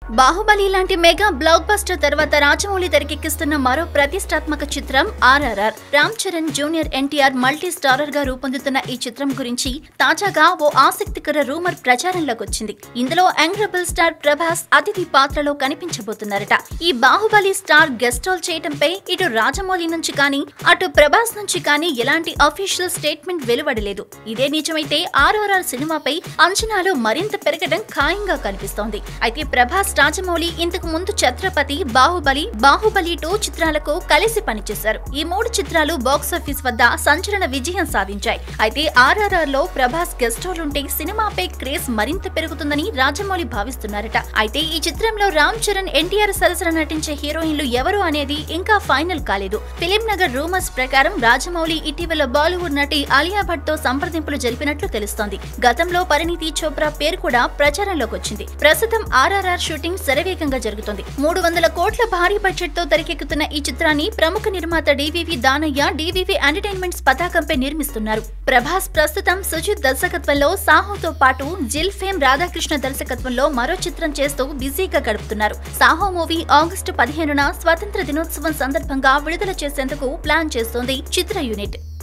బాహుబలి లాంటి mega block buster తర్వాత రాజమౌళి తెరకెక్కిస్తున్న మరో ప్రతిష్టాత్మక చిత్రం RRR Ram Charan junior NTR multi starrer గా రూపొందుతున్న ఈ చిత్రం గురించి తాజాగా ఓ ఆసక్తికర రూమర్ ప్రచారంలోకి వచ్చింది ఇందులో యంగ్ రెబల్ స్టార్ ప్రభాస్ అతిథి పాత్రలో కనిపించబోతున్నారట ఈ బాహుబలి స్టార్ గెస్ట్ రోల్ చేయడంపై ఇటు రాజమౌళి నుంచి కానీ అటు ప్రభాస్ నుంచి కానీ ఎలాంటి అఫీషియల్ స్టేట్మెంట్ వెలువడలేదు ఇదే నిజమైతే ఆర్ఆర్ఆర్ సినిమాపై అంచనాలు మరింత పెరగడం ఖాయంగా కనిపిస్తోంది అయితే ప్రభాస్ రాజమౌళి ఇంతకు ముందు ఛత్రపతి బాహుబలి బాహుబలి టూ చిత్రాలకు కలిసి పనిచేశారు ఈ మూడు చిత్రాలు బాక్సాఫీస్ వద్ద సంచలన విజయం సాధించాయి అయితే ఆర్ఆర్ఆర్ లో ప్రభాస్ గెస్ట్ రోల్ ఉంటే సినిమాపై క్రేజ్ మరింత పెరుగుతుందని రాజమౌళి భావిస్తున్నారట అయితే ఈ చిత్రంలో రామ్ చరణ్ ఎన్టీఆర్ సరసన నటించే హీరోయిన్లు ఎవరు అనేది ఇంకా ఫైనల్ కాలేదు ఫిలిం నగర్ రూమర్స్ ప్రకారం రాజమౌళి ఇటీవల బాలీవుడ్ నటి ఆలియా భట్ తో సంప్రదింపులు జరిపినట్లు తెలుస్తోంది గతంలో పరిణీతి చోప్రా పేరు కూడా ప్రచారంలోకి వచ్చింది ప్రస్తుతం ఆర్ఆర్ఆర్ షూటింగ్ శరవేగంగా జరుగుతుంది మూడు వందల కోట్ల భారీ బడ్జెట్ తో తెరకెక్కుతున్న ఈ చిత్రాన్ని ప్రముఖ నిర్మాత డివివి దానయ్య డివివి ఎంటర్టైన్మెంట్స్ పతాకంపై నిర్మిస్తున్నారు ప్రభాస్ ప్రస్తుతం సుజిత్ దర్శకత్వంలో సాహోతో పాటు జిల్ ఫేమ్ రాధాకృష్ణ దర్శకత్వంలో మరో చిత్రం చేస్తూ బిజీగా గడుపుతున్నారు సాహో మూవీ ఆగస్టు పదిహేనున స్వాతంత్ర దినోత్సవం సందర్భంగా విడుదల చేసేందుకు ప్లాన్ చేస్తోంది చిత్ర యూనిట్